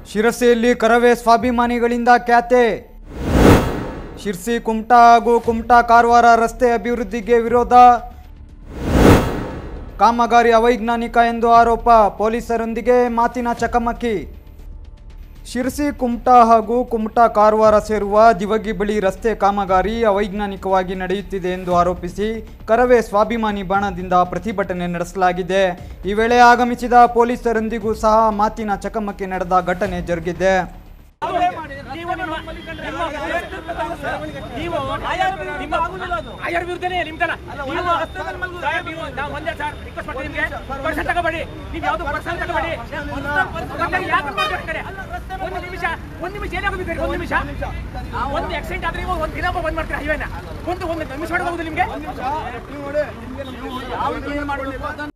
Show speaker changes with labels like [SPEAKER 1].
[SPEAKER 1] ಶಿರಸಿಯಲ್ಲಿ ಕರವೇ ಸ್ವಾಭಿಮಾನಿಗಳಿಂದ ಖ್ಯಾತೆ ಶಿರ್ಸಿ ಕುಮಟಾ ಹಾಗೂ ಕುಮಟಾ ಕಾರವಾರ ರಸ್ತೆ ಅಭಿವೃದ್ಧಿಗೆ ವಿರೋಧ ಕಾಮಗಾರಿ ಅವೈಜ್ಞಾನಿಕ ಎಂದು ಆರೋಪ ಪೊಲೀಸರೊಂದಿಗೆ ಮಾತಿನ ಚಕಮಕಿ ಶಿರ್ಸಿ ಕುಮಟಾ ಹಾಗೂ ಕುಮಟಾ ಕಾರವಾರ ಸೇರುವ ದಿವಗಿ ಬಳಿ ರಸ್ತೆ ಕಾಮಗಾರಿ ಅವೈಜ್ಞಾನಿಕವಾಗಿ ನಡೆಯುತ್ತಿದೆ ಎಂದು ಆರೋಪಿಸಿ ಕರವೇ ಸ್ವಾಭಿಮಾನಿ ಬಾಣದಿಂದ ಪ್ರತಿಭಟನೆ ನಡೆಸಲಾಗಿದೆ ಈ ವೇಳೆ ಆಗಮಿಸಿದ ಪೊಲೀಸರೊಂದಿಗೂ ಸಹ ಮಾತಿನ ಚಕಮಕಿ ನಡೆದ ಘಟನೆ ಜರುಗಿದೆ
[SPEAKER 2] ನೀವು ನಿಮ್ಮ ನಿಮ್ಮ ನೀವು ನಿಮ್ಮ ಆಯರ್ ವಿರುದ್ಧನೇ ನಿಮ್ದಲ್ಲ ನೀವು ನೀವು ನಾವು ಒಂದೇ ಸರ್ ರಿಕ್ವೆಸ್ಟ್ ಮಾಡ್ತೀವಿ ನಿಮಗೆ ಪರ್ಸನ್ ತಗೋಬೇಡಿ ನೀವು ಯಾವುದು ಪರ್ಸನ್ ತಗೋಬೇಡಿ ನಮ್ಗೆ ಯಾಕೆ ಮಾಡ್ಬೇಕು ಕಡೆ ಒಂದು ನಿಮಿಷ ಒಂದು ನಿಮಿಷ ಏನೇ ಹೋಗಿದ್ದೀರಿ ಒಂದು ನಿಮಿಷ ಒಂದು ಆಕ್ಸಿಡೆಂಟ್ ಆದ್ರೆ ನೀವು ಒಂದು ದಿನ ಬಂದ್ ಮಾಡ್ತೀರಾ ಹೈವೇನ ಒಂದು ಒಂದು ನಿಮಿಷ ಹೊಡೆದು ಹೋಗುದು ನಿಮ್ಗೆ